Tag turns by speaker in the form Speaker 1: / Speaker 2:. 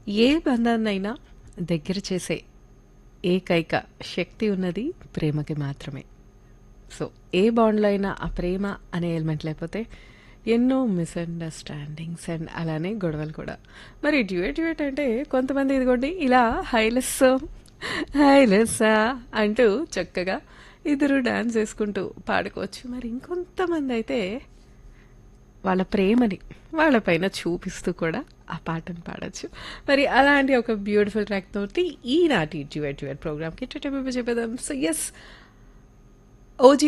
Speaker 1: ఏ బంధాన్నైనా దగ్గర చేసే ఏకైక శక్తి ఉన్నది ప్రేమకి మాత్రమే సో ఏ బాండ్లో అయినా ఆ ప్రేమ అనే ఎలిమెంట్ లేకపోతే ఎన్నో మిస్అండర్స్టాండింగ్స్ అండ్ అలానే గొడవలు కూడా మరి డ్యూయట్ డ్యూయట్ అంటే కొంతమంది ఇదిగోండి ఇలా హైలెస్ హైలెస్సా అంటూ చక్కగా ఇద్దరు డాన్స్ చేసుకుంటూ పాడుకోవచ్చు మరి ఇంకొంతమంది అయితే వాళ్ళ ప్రేమని వాళ్ళపైన చూపిస్తూ కూడా ఆ పాటను పాడచ్చు మరి అలాంటి ఒక బ్యూటిఫుల్ ట్రాక్ తోటి ఈనాటి డ్యూయట్ డ్యూయట్ ప్రోగ్రామ్కి చెప్పేదాం సో ఎస్ ఓజీ